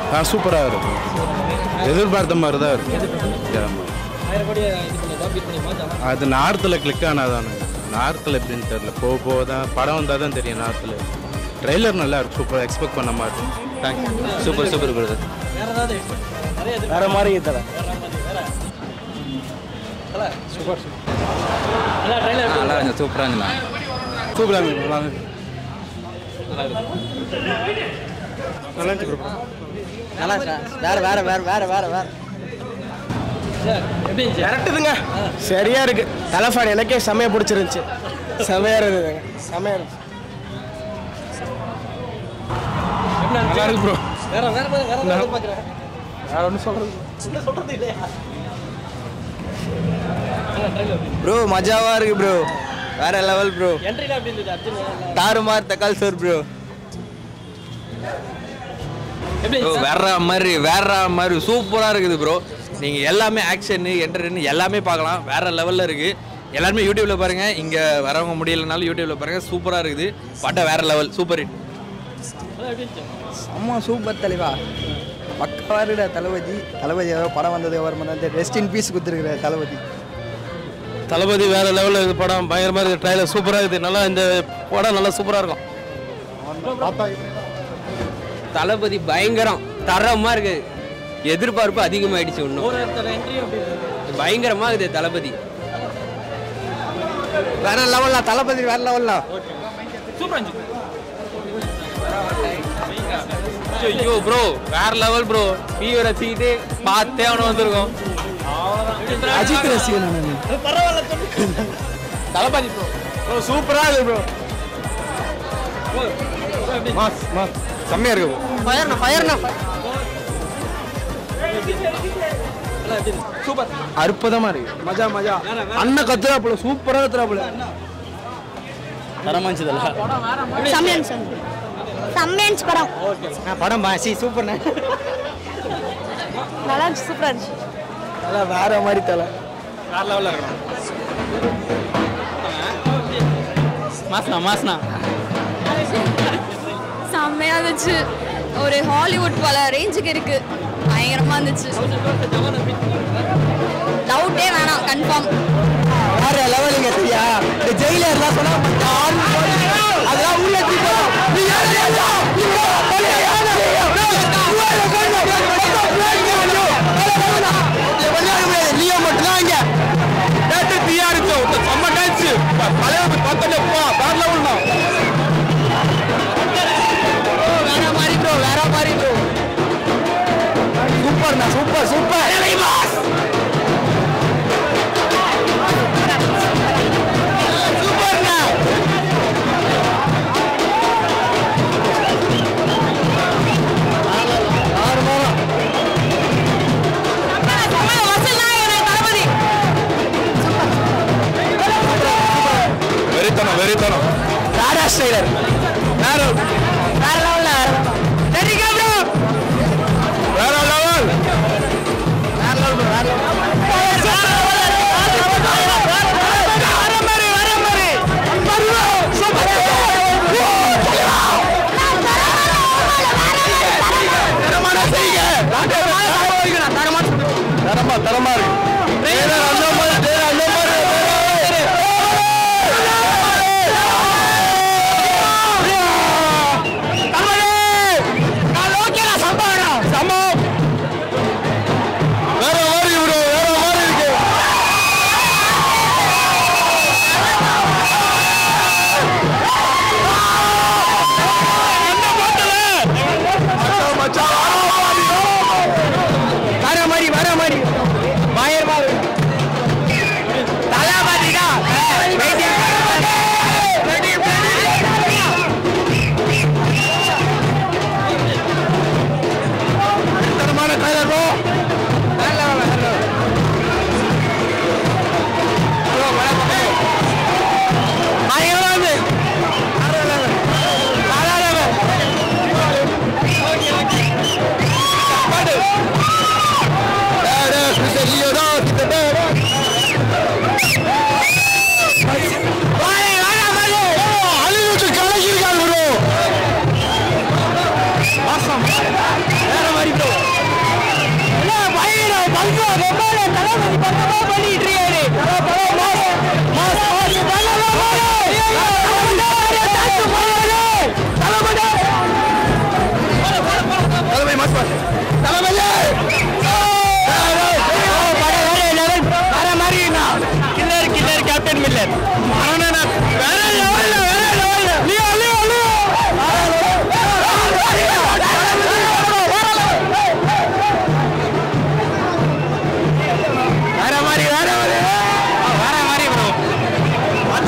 ஆ சூப்பராக இருக்கும் எதிர்பார்த்த மாதிரி தான் இருக்கும் ஆமா. ஆயிரம் கோடி இது பண்ணி பீட் பண்ணி மாற்றலாம் அது நார்த்தில் கிளிக் ஆனாதானே நார்த்தில் எப்படின்னு தெரியல போக போக தான் படம் வந்தால் தான் தெரியும் நார்த்தில் ட்ரெய்லர் நல்லா இருக்கும் சூப்பராக எக்ஸ்பெக்ட் பண்ண மாதிரி இருக்கும் தேங்க்யூ சூப்பர் சூப்பர் பிரதர் வேற ஏதாவது நிறைய இது வேற மாதிரி தர வேற மாதிரி வேற தல சூப்பர் நல்லா ட்ரைலர் நல்லா இருந்துச்சு சூப்பராக இருந்துண்ணா சூப்பராக இருக்கு நல்லா நல்லா வேற வேற வேற வேற வேற வேற சார் எப்படி இருந்துச்சு கரெக்டுதுங்க சரியா இருக்கு தலைஃபான் எனக்கே செமையா பிடிச்சிருந்துச்சு செமையா இருந்ததுங்க செமையா இருந்துச்சு எப்படி நல்லா இருக்கு ப்ரோ வேற வேற வேற வேற வேற எதிர்பார்க்குறேன் வேற ஒன்றும் சொல்றது என்ன சொல்றது இல்லையா ட்ரைலர் ப்ரோ மஜாவா இருக்கு ப்ரோ வேற லெவல் ப்ரோ என்ட்ரில எப்படி இருந்துச்சு அர்ஜுன் எல்லாம் தாறுமார் தக்கால் சோர் ப்ரோ எப்படி ப்ரோ இருந்துச்சு வேற மாதிரி வேற மாதிரி சூப்பராக இருக்குது ப்ரோ நீங்கள் எல்லாமே ஆக்ஷனு என்டர்டைன் எல்லாமே பார்க்கலாம் வேற லெவலில் இருக்குது எல்லாருமே யூடியூப்பில் பாருங்கள் இங்கே வரவங்க முடியலனாலும் யூடியூப்பில் பாருங்கள் சூப்பராக இருக்குது பட்டை வேற லெவல் சூப்பர் ஹிட் அதான் எப்படி இருந்துச்சு செம்ம சூப்பர் தலைவா பக்கவா இருக்கிற தளபதி தளபதி ஏதோ படம் வந்தது அவர் வந்து ரெஸ்ட் இன் பீஸ் கொடுத்துருக்குற தளபதி தளபதி வேற லெவலில் இது படம் பயங்கரமாக இருக்குது ட்ரைலர் சூப்பராக இருக்குது நல்லா இந்த படம் நல்லா சூப்பராக இருக்கும் தளபதி பயங்கரம் தரமாக இருக்கு எதிர்பார்ப்பு அதிகமாயிடுச்சு இன்னும் ஒரு இடத்துல என்ட்ரி எப்படி இருந்துச்சு பயங்கரமா இருக்குது தளபதி வேற லெவல்ல தளபதி வேற லெவல்ல சூப்பரா இருந்துச்சு ஐயோ ப்ரோ வேற லெவல் ப்ரோ டிவி ரசிக்கிட்டு பார்த்தே அவனு வந்திருக்கோம் அஜித் ரசிகன் பரவாயில்ல சொல்லு தளபதி ப்ரோ ப்ரோ சூப்பரா இருக்கு ப்ரோ மாஸ் மாஸ் செம்மையாக இருக்கு ஃபயர்னா ஃபயர்னா சூப்பர் அற்புதமா இருக்கு மஜா மஜா அண்ணன் கத்துறாப்புல சூப்பரா கத்துறாப்புல தரமாக இருந்துச்சு செம்மையான்ஸ் செம்மையான்ஸ் படம் படம் பாசி சூப்பர்ண்ணே நல்லா இருந்துச்சு சூப்பராக இருந்துச்சு நல்லா வேற மாதிரி தலை வேற லெவலில் இருக்கணும் மாஸ்னா மாஸ்னா செம்மையாக இருந்துச்சு ஒரு ஹாலிவுட் பல ரேஞ்சுக்கு இருக்கு பயங்கரமாக இருந்துச்சு டவுட்டே வேணாம் கன்ஃபார்ம் வேற லெவலுங்க சரியா இந்த ஜெயிலர்லாம் சொன்னா ஆறு கோடி. அதெல்லாம் உள்ள தூக்கணும். நீ யாரு யாரு? நீ யாரு? நீ யாரு? நீ யாரு? நீ யாரு? லியோ மட்டும்தான் இங்க நேற்று தீயா இருக்கும் செம்ம டான்ஸ் பழைய பக்கத்துல போ வேற லெவல் தான் வேற மாதிரி ப்ரோ வேற மாதிரி ப்ரோ சூப்பர்ண்ணா சூப்பர் சூப்பர் சூப்பர்ண்ணா வெறித்தனம் வெறித்தனம் ராடா ஸ்டைலர் வேற வேற லெவல்ல தெரியுங்க ப்ரோ வேற லெவல் வேற லெவல் ப்ரோ வேற லெவல் தரமா தரமா இருக்கு trailer அந்த மாதிரி trailer அந்த மாதிரி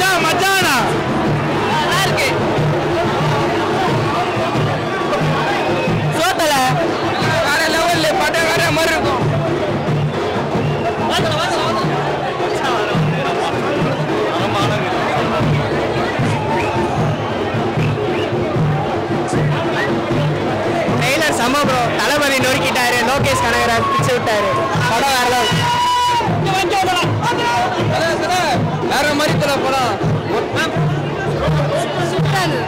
மச்சான் மச்சானா நல்லா இருக்கு சோத்தல வேற லெவல்ல படம் வேற மாதிரி இருக்கும் ட்ரெய்லர் செம்ம ப்ரோ தளபதி நொறுக்கிட்டாரு லோகேஷ் கனகராஜ் பிடிச்சு விட்டாரு படம் வேற level. வேற மாதிரி தர படம் சூப்பரா இருந்தது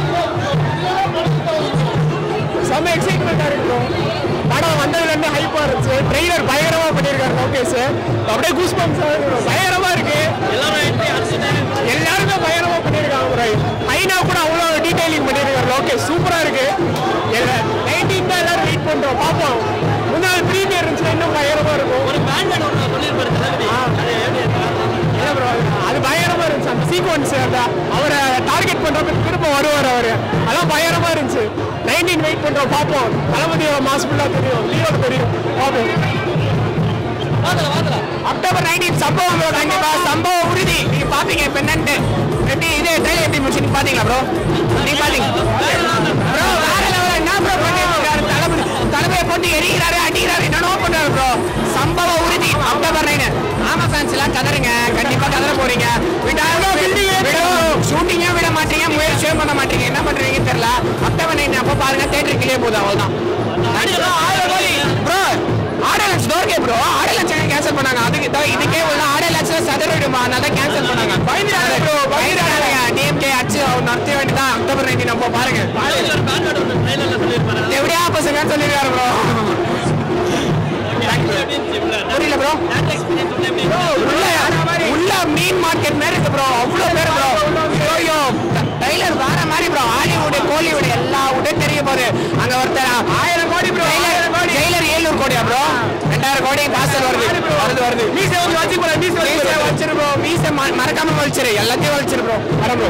செம்ம எக்ஸைட்மெண்ட்டாக இருக்கு ப்ரோ படம் வந்ததுலேருந்து ஹைப்பாக இருந்துச்சு ட்ரெய்லர் பயங்கரமாக பண்ணியிருக்காரு லோகேஷ் அப்படியே கூஸ் பம்ப்ஸ் பயங்கரமாக இருக்கு எல்லாருமே பயங்கரமாக பண்ணியிருக்காங்க ப்ரோ ஐநா கூட அவ்வளோ டீடைலிங் பண்ணியிருக்காரு லோகேஷ் சூப்பராக இருக்கு நைன்டீன் தான் எல்லாரும் வெயிட் பண்ணுறோம் பார்ப்போம் முன்னாள் ப்ரீமியர் இருந்துச்சுன்னா இன்னும் பயங்கரமாக இருக்கும் ஒரு இல்ல bro, அது பயங்கரமா இருந்துச்சு அந்த சீக்வன்ஸ் அந்த அவரை டார்கெட் பண்றப்ப திரும்ப வருவார் அவரு அதான் பயங்கரமா இருந்துச்சு நைன்டீன் வெயிட் பண்றோம் பார்ப்போம் தளபதி மாசம் ஃபுல்லா தெரியும் லீவோ தெரியும் பார்ப்போம் அக்டோபர் நைன்டீன் சம்பவம் bro, கண்டிப்பா சம்பவம் உறுதி நீங்க பாப்பீங்க இப்ப என்னன்ட்டு எப்படி இது ட்ரெயிலர் எப்படி முடிச்சு நீங்க பாத்தீங்களா ப்ரோ நீங்க பாத்தீங்க ப்ரோ வேற லெவல் என்ன ப்ரோ பண்ணிருக்காரு தளபதி தளபதியை போட்டு எரிக்கிறாரு அடிக்கிறாரு என்னென்னோ பண்றாரு ப்ரோ சம்பவ உறுதி அக்டோபர் நைன் ஆமா ஃபேன்ஸ் எல்லாம் கதறுங்க கண்டிப்பா கதற போறீங்க ஷூட்டிங்கே விட மாட்டீங்க முயற்சியும் பண்ண மாட்டீங்க என்ன பண்றீங்கன்னு தெரியல அக்டோபர் நைன் அப்போ பாருங்க தேட்டர் கிளியே போகுது அவ்வளவுதான் ப்ரோ ஆடலன்ஸ் டோர்கே ப்ரோ ஆடலன்ஸ் கேன்சல் பண்ணாங்க அதுக்கு இதோ இதுக்கே உள்ள ஆடலன்ஸ்ல சதறிடுமா அதனால கேன்சல் பண்ணாங்க பயந்துடாத ப்ரோ பயந்துடாதீங்க டிஎம்கே அச்சு அவர் நடத்த வேண்டியதான் அக்டோபர் நைன்டீன் நம்ம பாருங்க எப்படியா பசங்க சொல்லிருக்காரு ப்ரோ புரியல ப்ரோ உள்ள உள்ள மீன் மார்க்கெட் மாதிரி இருக்கு ப்ரோ அவ்வளோ பேர் ப்ரோ ஐயோ ட்ரைலர் வேற மாதிரி ப்ரோ ஹாலிவுட் கோலிவுட் எல்லா உடனே தெரிய போகுது அங்க ஒருத்தர் ஆயிரம் கோடி ப்ரோ ட்ரைலர் ஏழுநூறு கோடியா ப்ரோ ரெண்டாயிரம் கோடி காசல் வருது வருது வருது மீசை வந்து வச்சு ப்ரோ மீசை வச்சிரு ப்ரோ மீசை ம- மறக்காம வச்சிரு எல்லாத்தையும் வச்சிரு ப்ரோ வர ப்ரோ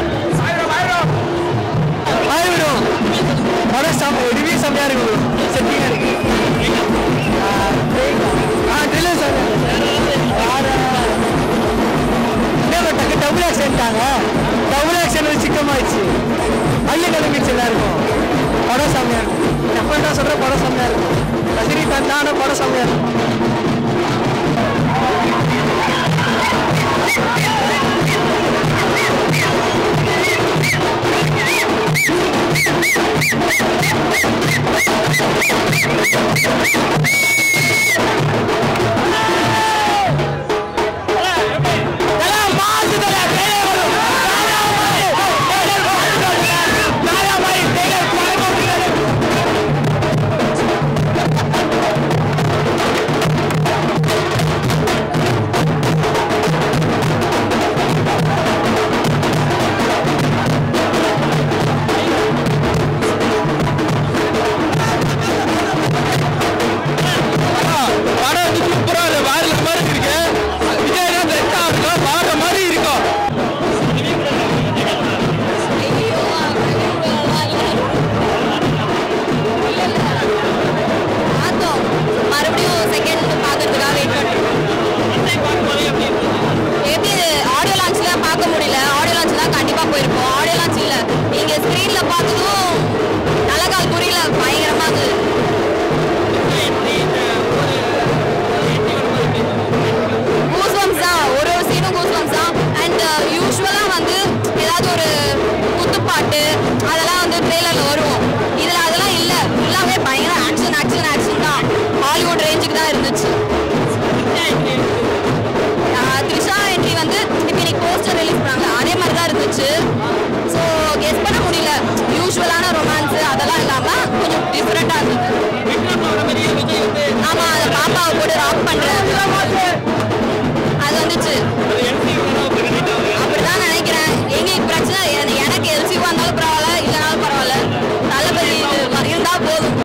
ஆயிரம் படம் சாமி ரிவ்யூ செம்மையா இருக்கு ப்ரோ செட்டிங்கா இருக்கு ஆ ட்ரில்லர் சார் டக்கு டபுள் ஆக்சிடென்ட்டாங்க டபுள் ஆக்சிடென்ட் சிக்கமாயிடுச்சு அள்ளி கிளம்பிடுச்சு எல்லாருக்கும் படம் செம்மையா இருக்கும் எப்போ சொல்ற படம் செம்மையா இருக்கும் ரஜினி ஃபேன் தான் ஆனால் படம் செம்மையா இருக்கும் படம் வந்து சூப்பரா இருக்கு வேற level மாதிரி இருக்கு விஜய் தான் செட் ஆகும் வேற மாதிரி இருக்கும் பார்த்தோம் மறுபடியும் செகண்ட் பார்க்கறதுக்காக வெயிட் பண்ணுறோம் எப்படி ஆடியோ லான்ச்ல பார்க்க முடியல ஆடியோ லான்ச் தான் கண்டிப்பாக போயிருப்போம் ஆடியோ லான்ச் இல்லை நீங்கள் ஸ்க்ரீனில் பார்த்ததும் நல்ல கால் புரியல பயங்கரமாக இருந்தது கூஸ்பம்ஸ் தான் ஒரு ஒரு சீனும் கூஸ்பம்ஸ் தான் அண்ட் யூஸ்வலாக வந்து ஏதாவது ஒரு குத்துப்பாட்டு அதெல்லாம் வந்து ட்ரெய்லரில் வரும் இதில் அதெல்லாம் இல்லை ஃபுல்லாகவே பயங்கர ஆக்ஷன் ஆக்ஷன் ஆக்ஷன் தான் ஹாலிவுட் ரேஞ்சுக்கு தான் இருந்துச்சு ஆஹ் த்ரிஷா என்ட்ரி வந்து இப்போ இன்னைக்கு போஸ்டர் ரிலீஸ் பண்ணாங்க அதே மாதிரி தான் இருந்துச்சு ஸோ கெஸ் பண்ண முடியல யூஸ்வலான ரொமான்ஸ் அதெல்லாம் இல்லாமல் கொஞ்சம் டிஃப்ரெண்ட்டாக இருந்தது ஆமாம் அந்த பாப்பாவை போட்டு ராக் பண்ணுறேன்